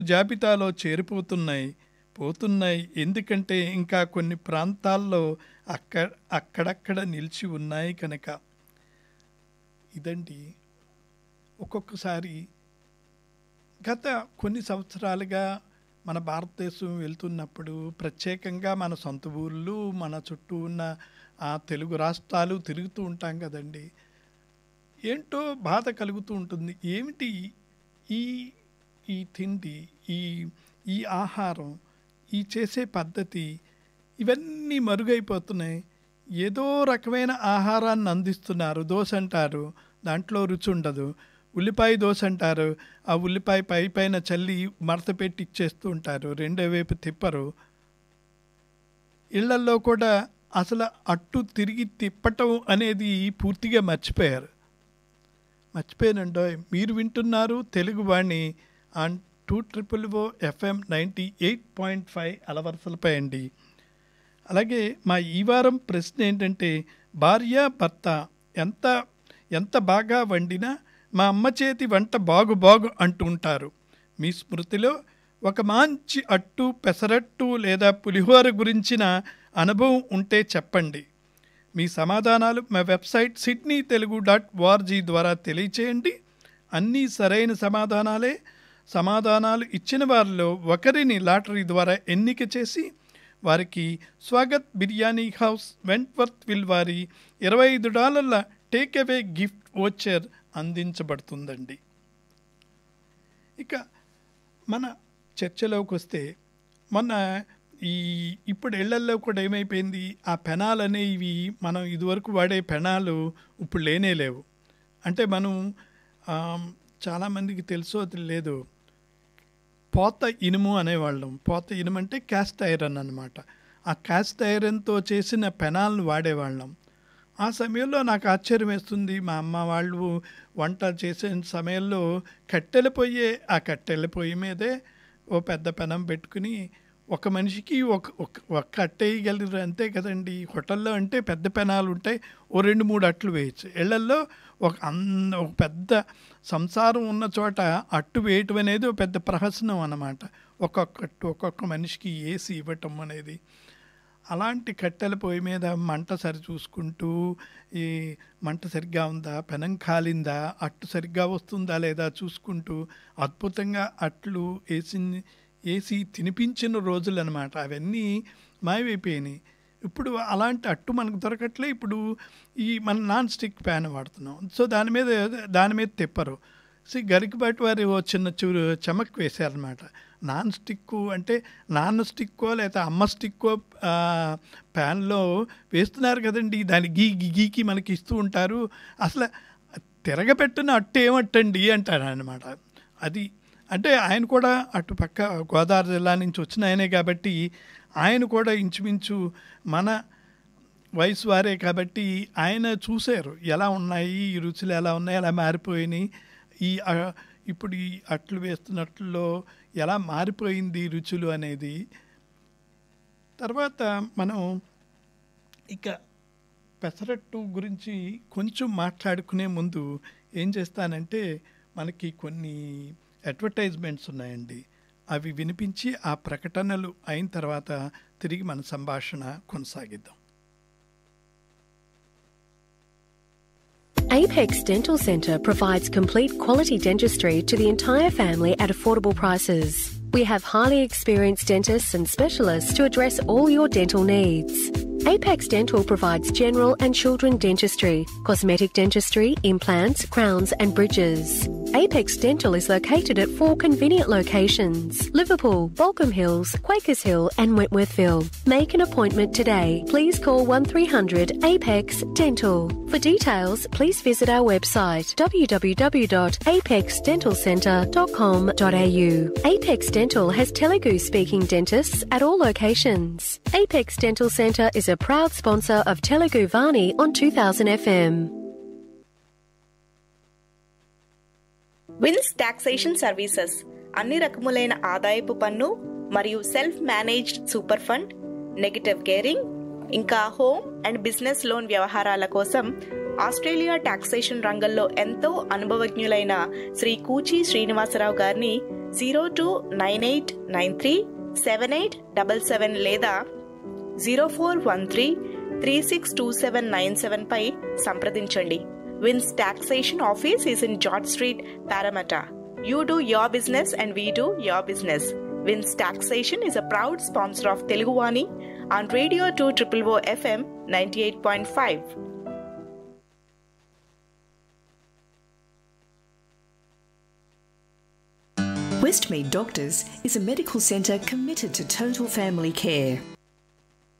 జాబితాలో చేరిపోతున్నాయి పోతున్నాయి ఎందుకంటే ఇంకా కొన్ని ప్రాంతాల్లో అక్క అక్కడక్కడ నిలిచి ఉన్నాయి కనుక ఇదండి ఒక్కొక్కసారి గత కొన్ని సంవత్సరాలుగా మన భారతదేశం వెళ్తున్నప్పుడు ప్రత్యేకంగా మన సొంత ఊళ్ళు మన చుట్టూ ఉన్న ఆ తెలుగు రాష్ట్రాలు తిరుగుతూ ఉంటాం కదండి ఏంటో బాధ కలుగుతూ ఉంటుంది ఏమిటి ఈ ఈ తిండి ఈ ఈ ఆహారం ఈ చేసే పద్ధతి ఇవన్నీ మరుగైపోతున్నాయి ఏదో రకమైన ఆహారాన్ని అందిస్తున్నారు దోశ అంటారు దాంట్లో రుచి ఉండదు ఉల్లిపాయ దోశ అంటారు ఆ ఉల్లిపాయ పై పైన చల్లి మడత పెట్టి ఇచ్చేస్తూ ఉంటారు రెండో వైపు తిప్పరు ఇళ్లల్లో కూడా అసలు అట్టు తిరిగి తిప్పటం అనేది పూర్తిగా మర్చిపోయారు మర్చిపోయానండో మీరు వింటున్నారు Telugu Vani on two triple oh FM ninety eight point five అలవరసలపై అండి అలాగే మా ఈ వారం ప్రశ్న ఏంటంటే భార్య భర్త ఎంత ఎంత బాగా వండినా మా అమ్మ చేతి వంట బాగు బాగు అంటుంటారు మీ స్మృతిలో ఒక మంచి అట్టు పెసరట్టు లేదా పులిహోర గురించిన అనుభవం ఉంటే చెప్పండి మీ సమాధానాలు మా website Sydney Telugu dot ORG ద్వారా తెలియచేయండి అన్నీ సరైన సమాధానాలే సమాధానాలు ఇచ్చిన వారిలో ఒకరిని లాటరీ ద్వారా ఎన్నిక చేసి వారికి Swagat biryani house Wentworthville వారి ఇరవై ఐదు డాలర్ల టేక్ అవే గిఫ్ట్ వోచర్ అందించబడుతుందండి ఇక మన చర్చలోకి వస్తే మొన్న ఈ ఇప్పుడు ఇళ్లల్లో కూడా ఏమైపోయింది ఆ పెనాలు అనేవి మనం ఇదివరకు వాడే పెనాలు ఇప్పుడు లేనే లేవు అంటే మనం ఆ, చాలామందికి తెలుసో లేదు పోత ఇనుము అనేవాళ్ళం పోత ఇనుము అంటే క్యాస్ట్ ఐరన్ అన్నమాట ఆ క్యాస్ట్ ఐరన్తో చేసిన పెనాల్ని వాడేవాళ్ళం ఆ సమయంలో నాకు ఆశ్చర్యం వేస్తుంది మా అమ్మ వాళ్ళు వంట చేసే సమయంలో కట్టెల పొయ్యే ఆ కట్టెల పొయ్యి మీదే ఓ పెద్ద పెనం పెట్టుకుని ఒక మనిషికి ఒక ఒక- ఒక్క అట్టేయగలరు అంతే కదండి హోటల్లో అంటే పెద్ద పెనాలు ఉంటాయి ఓ రెండు మూడు అట్లు వేయచ్చు ఇళ్లల్లో ఒక అన్న ఒక పెద్ద సంసారం ఉన్న చోట అట్టు వేయటం అనేది ఒక పెద్ద ప్రహసనం అన్నమాట ఒక్కొక్క అట్టు ఒక్కొక్క మనిషికి వేసి ఇవ్వటం అనేది అలాంటి కట్టెల పొయ్యి మీద మంట సరి చూసుకుంటూ ఈ మంట సరిగ్గా ఉందా పెనం కాలిందా అట్టు సరిగ్గా వస్తుందా లేదా చూసుకుంటూ అద్భుతంగా అట్లు వేసి వేసి తినిపించిన రోజులు అనమాట అవన్నీ మాయమైపోయినాయి ఇప్పుడు అలాంటి అట్టు మనకు దొరకట్లే ఇప్పుడు ఈ మన నాన్ స్టిక్ ప్యాన్ వాడుతున్నాం సో దాని మీద దాని మీద తిప్పరు సో గరికబాటి వారి ఓ చిన్న చూరు చమక్ వేశారనమాట నాన్ స్టిక్ అంటే నాన్ స్టిక్కో లేదా అమ్మ స్టిక్కో ఆ, ప్యాన్లో వేస్తున్నారు కదండి దాన్ని గీ గీ గీకి మనకి ఇస్తూ ఉంటారు అసలు తిరగబెట్టిన అట్టు ఏమట్టండి అంటారు అనమాట అది అంటే ఆయన కూడా అటు పక్క గోదావరి జిల్లా నుంచి వచ్చిన ఆయనే కాబట్టి ఆయన కూడా ఇంచుమించు మన వయసు వారే కాబట్టి ఆయన చూశారు ఎలా ఉన్నాయి ఈ రుచులు ఎలా ఉన్నాయి ఎలా మారిపోయినాయి ఈ ఆ, ఇప్పుడు ఈ అట్లు వేస్తున్నట్లో ఎలా మారిపోయింది ఈ రుచులు అనేది తర్వాత మనం ఇక పెసరట్టు గురించి కొంచెం మాట్లాడుకునే ముందు ఏం చేస్తానంటే మనకి కొన్ని అడ్వర్టైజ్మెంట్స్ ఉన్నాయండి అవి వినిపించి ఆ ప్రకటనలు అయిన తర్వాత తిరిగి మన సంభాషణ కొనసాగిద్దాం Apex Dental Centre provides complete quality dentistry to the entire family at affordable prices. We have highly experienced dentists and specialists to address all your dental needs. Apex Dental provides general and children dentistry, cosmetic dentistry, implants, crowns, and bridges. Apex Dental is located at four convenient locations Liverpool, Balcombe Hills, Quakers Hill, and Wentworthville. Make an appointment today. Please call 1300 Apex Dental. For details, please visit our website www.apexdentalcentre.com.au. Apex Dental has Telugu speaking dentists at all locations. Apex Dental Centre is a proud sponsor of Telugu Vani on 2000 FM. Vins taxation services అన్ని రకములైన ఆదాయపు పన్ను మరియు self managed super fund negative gearing ఇంకా home and business loan వ్యవహారాల కోసం Australia taxation రంగంలో ఎంతో అనుభవజ్ఞులైన శ్రీ కూచి శ్రీనివాసరావు గారిని zero two nine eight nine three seven eight double seven లేదా zero four one three three six two seven nine seven పై సంప్రదించండి Vins taxation office is in George Street Parramatta you do your business and we do your business Vins taxation is a proud sponsor of Teluguwani on Radio 2 Triple O FM 98.5. Westmead Doctors is a medical centre committed to total family care.